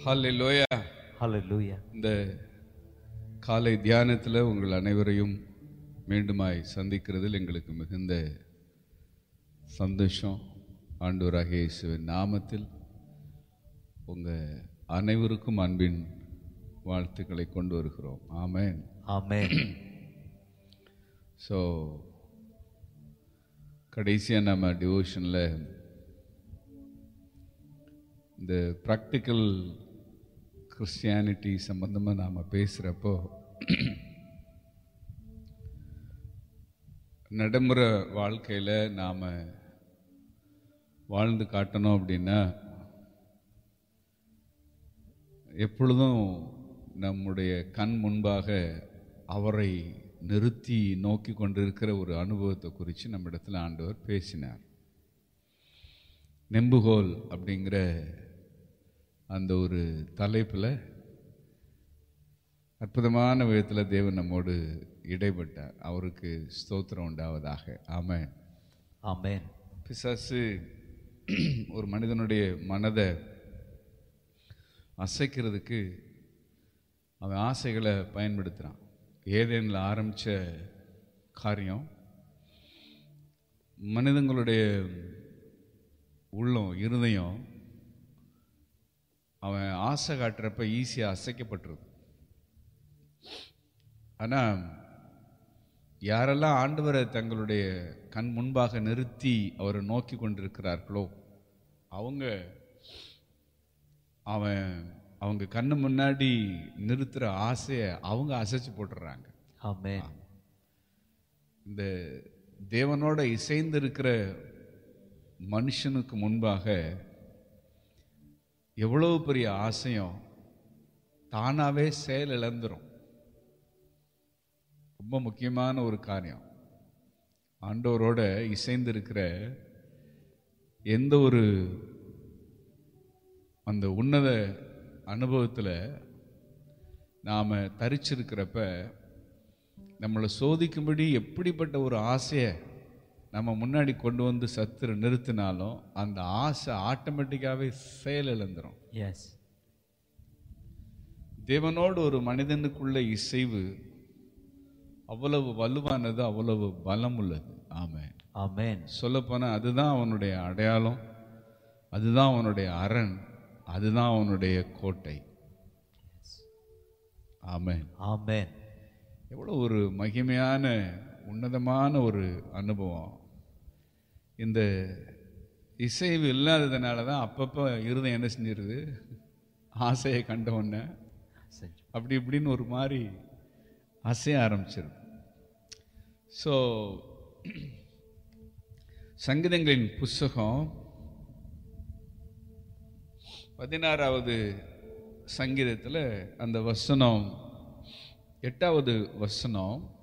ஹalleluya Hallelujah. இந்த காலை தியானத்தில் உங்கள் அனைவரையும் மீண்டுமாய் சந்திக்கிறதில் எங்களுக்கு மிகுந்த சந்தோஷம் ஆண்டவராகிய இயேசுவின் நாமத்தில் உங்கள் அனைவருக்கும் அன்பின் வாழ்த்துக்களை கொண்டு வருகிறோம் ஆமென் Amen. ஸோ கடைசியாக நம்ம டிவோஷனில் இந்த ப்ராக்டிக்கல் கிறிஸ்டியானிட்டி சம்பந்தமாக நாம் பேசுகிறப்போ நடைமுறை வாழ்க்கையில் நாம் வாழ்ந்து காட்டணும் அப்படின்னா எப்பொழுதும் நம்முடைய கண் முன்பாக அவரை நிறுத்தி நோக்கி கொண்டிருக்கிற ஒரு அனுபவத்தை குறித்து நம்ம இடத்துல ஆண்டவர் பேசினார் நெம்புகோல் அப்படிங்கிற அந்த ஒரு தலைப்பில் அற்புதமான விதத்தில் தேவன் நம்மோடு இடைப்பட்டார் அவருக்கு ஸ்தோத்திரம் உண்டாவதாக ஆமென் Amen. பிசாசு ஒரு மனிதனுடைய மனதை அசைக்கிறதுக்கு அவன் ஆசைகளை பயன்படுத்துகிறான் ஏதேனில் ஆரம்பித்த காரியம் மனிதங்களுடைய உள்ளம் இருதயம் அவன் ஆசை காட்டுறப்ப ஈஸியாக அசைக்கப்பட்டுருது ஆனால் யாரெல்லாம் ஆண்டவரை தங்களுடைய கண் முன்பாக நிறுத்தி அவரை நோக்கி கொண்டிருக்கிறார்களோ அவங்க அவன் அவங்க கண்ணு முன்னாடி நிறுத்துற ஆசையை அவங்க அசைச்சு போட்டுறாங்க Amen. இந்த தேவனோட இசைந்து இருக்கிற மனுஷனுக்கு முன்பாக எவ்வளவு பெரிய ஆசையும் தானாவே செயல் இழந்துரும் ரொம்ப முக்கியமான ஒரு காரியம் ஆண்டவரோட இசைந்து இருக்கிற எந்த ஒரு அந்த உன்னத அனுபவத்தில் நாம் தரிச்சிருக்கிறப்ப நம்மளை சோதிக்கும்படி எப்படிப்பட்ட ஒரு ஆசையை நம்ம முன்னாடி கொண்டு வந்து சத்துரு நிறுத்தினாலும் அந்த ஆசை ஆட்டோமேட்டிக்காகவே செயல் இழந்துரும் Yes. தேவனோடு ஒரு மனிதனுக்குள்ள இசைவு அவ்வளவு வலுவானது அவ்வளவு பலம் உள்ளது ஆமென் Amen. சொல்லப்போனால் அதுதான் அவனுடைய அடையாளம் அதுதான் அவனுடைய அரண் அதுதான் அவனுடைய கோட்டை ஆமென் Amen. எவ்வளோ ஒரு மகிமையான உன்னதமான ஒரு அனுபவம் இந்த இசைவு இல்லாததுனால தான் அப்பப்போ இருதயம் என்ன செஞ்சிருது ஆசையை கண்ட உடனே செஞ்சு. அப்படி இப்படின்னு ஒரு மாதிரி அசைய ஆரம்பிச்சிருது ஸோ சங்கீதங்களின் புஸ்தகம் பதினாறாவது சங்கீதத்தில் அந்த வசனம் எட்டாவது வசனம்